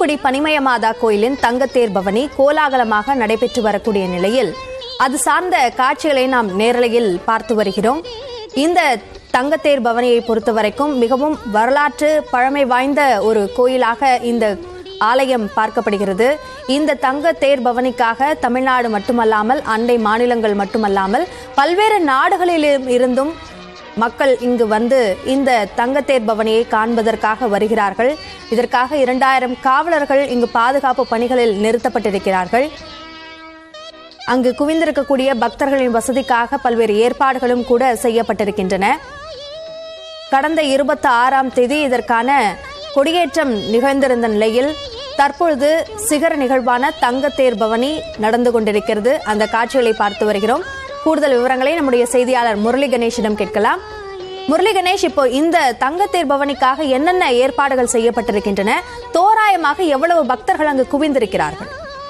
தூத்துக்குடி பனிமய மாதா கோயிலின் தங்கத்தேர் பவனி கோலாகலமாக நடைபெற்று வரக்கூடிய நிலையில் அது சார்ந்த காட்சிகளை நாம் நேரலையில் பார்த்து வருகிறோம் இந்த தங்கத்தேர் பவனியை பொறுத்தவரைக்கும் மிகவும் வரலாற்று பழமை வாய்ந்த ஒரு கோயிலாக இந்த ஆலயம் பார்க்கப்படுகிறது இந்த தங்க தேர் பவனிக்காக தமிழ்நாடு மட்டுமல்லாமல் அண்டை மாநிலங்கள் மட்டுமல்லாமல் பல்வேறு நாடுகளிலும் இருந்தும் மக்கள் இங்கு வந்து இந்த தங்கத்தேர் பவனியை காண்பதற்காக வருகிறார்கள் இதற்காக இரண்டாயிரம் காவலர்கள் இங்கு பாதுகாப்பு பணிகளில் நிறுத்தப்பட்டிருக்கிறார்கள் அங்கு குவிந்திருக்கக்கூடிய பக்தர்களின் வசதிக்காக பல்வேறு ஏற்பாடுகளும் கூட செய்யப்பட்டிருக்கின்றன கடந்த இருபத்தி ஆறாம் தேதி இதற்கான கொடியேற்றம் நிகழ்ந்திருந்த நிலையில் தற்பொழுது சிகர நிகழ்வான தங்கத்தேர் பவனி நடந்து கொண்டிருக்கிறது அந்த காட்சிகளை பார்த்து வருகிறோம் கூடுதல் விவரங்களை நம்முடைய செய்தியாளர் முரளி கணேஷிடம் கேட்கலாம் முரளி கணேஷ் இப்போ இந்த தங்கத்தேர் பவனிக்காக என்னென்ன ஏற்பாடுகள் செய்யப்பட்டிருக்கின்றன தோராயமாக எவ்வளவு பக்தர்கள் அங்கு குவிந்திருக்கிறார்கள்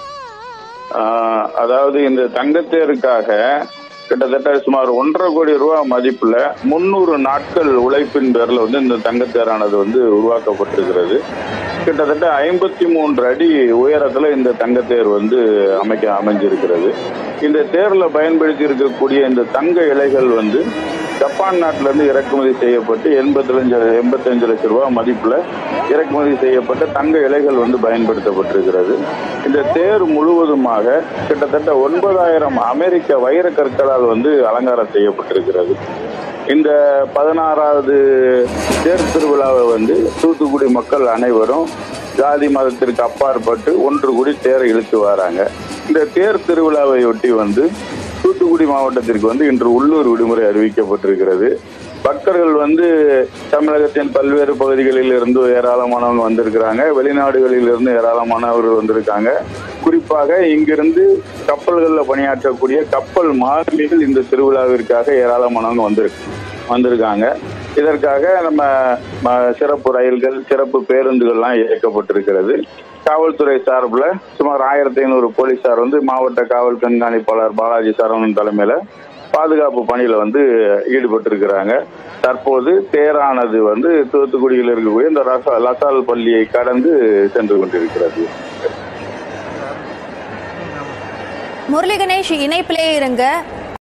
ஆஹ் அதாவது இந்த தங்கத்தேருக்காக கிட்டத்தட்ட சுமார் ஒன்றரை கோடி ரூபாய் மதிப்புல முன்னூறு நாட்கள் உழைப்பின் பேர்ல வந்து இந்த தங்கத்தேரானது வந்து உருவாக்கப்பட்டிருக்கிறது கிட்டத்தட்ட ஐம்பத்தி மூன்று அடி உயரத்துல இந்த தங்கத்தேர் வந்து அமைக்க அமைஞ்சிருக்கிறது இந்த தேர்ல பயன்படுத்தி இருக்கக்கூடிய இந்த தங்க இலைகள் வந்து ஜப்பான் நாட்டில இருந்து இறக்குமதி செய்யப்பட்டு எண்பத்தஞ்சு எண்பத்தஞ்சு லட்சம் ரூபாய் மதிப்புல இறக்குமதி செய்யப்பட்ட தங்க இலைகள் வந்து பயன்படுத்தப்பட்டிருக்கிறது இந்த தேர் முழுவதுமாக கிட்டத்தட்ட ஒன்பதாயிரம் அமெரிக்க வைர கற்களால் வந்து அலங்காரம் செய்யப்பட்டிருக்கிறது இந்த பதினாறாவது தேர் திருவிழாவை வந்து தூத்துக்குடி மக்கள் அனைவரும் ஜாதி மதத்திற்கு அப்பாற்பட்டு ஒன்று கூடி தேரை இழுத்து வராங்க இந்த தேர் திருவிழாவையொட்டி வந்து தூத்துக்குடி மாவட்டத்திற்கு வந்து இன்று உள்ளூர் விடுமுறை அறிவிக்கப்பட்டிருக்கிறது பக்தர்கள் வந்து தமிழகத்தின் பல்வேறு பகுதிகளில் இருந்து ஏராளமானவங்க வந்திருக்கிறாங்க வெளிநாடுகளில் இருந்து ஏராளமானவர்கள் வந்திருக்காங்க குறிப்பாக இங்கிருந்து கப்பல்களில் பணியாற்றக்கூடிய கப்பல் மாலுமிகள் இந்த திருவிழாவிற்காக ஏராளமானவங்க வந்திருக்கு வந்திருக்காங்க இதற்காக நம்ம ம- சிறப்பு ரயில்கள் சிறப்பு பேருந்துகள்லாம் இயக்கப்பட்டிருக்கிறது காவல்துறை சார்பில் சுமார் ஆயிரத்தி ஐநூறு போலீசார் வந்து மாவட்ட காவல் கண்காணிப்பாளர் பாலாஜி சரவணன் தலைமையில பாதுகாப்பு பணியில வந்து ஈடுபட்டிருக்கிறாங்க தற்போது தேரானது வந்து தூத்துக்குடியில் இருக்கக்கூடிய இந்த ரச- லசால் பள்ளியை கடந்து சென்று கொண்டிருக்கிறது முரளி கணேஷ் இணைப்பிலே இருங்க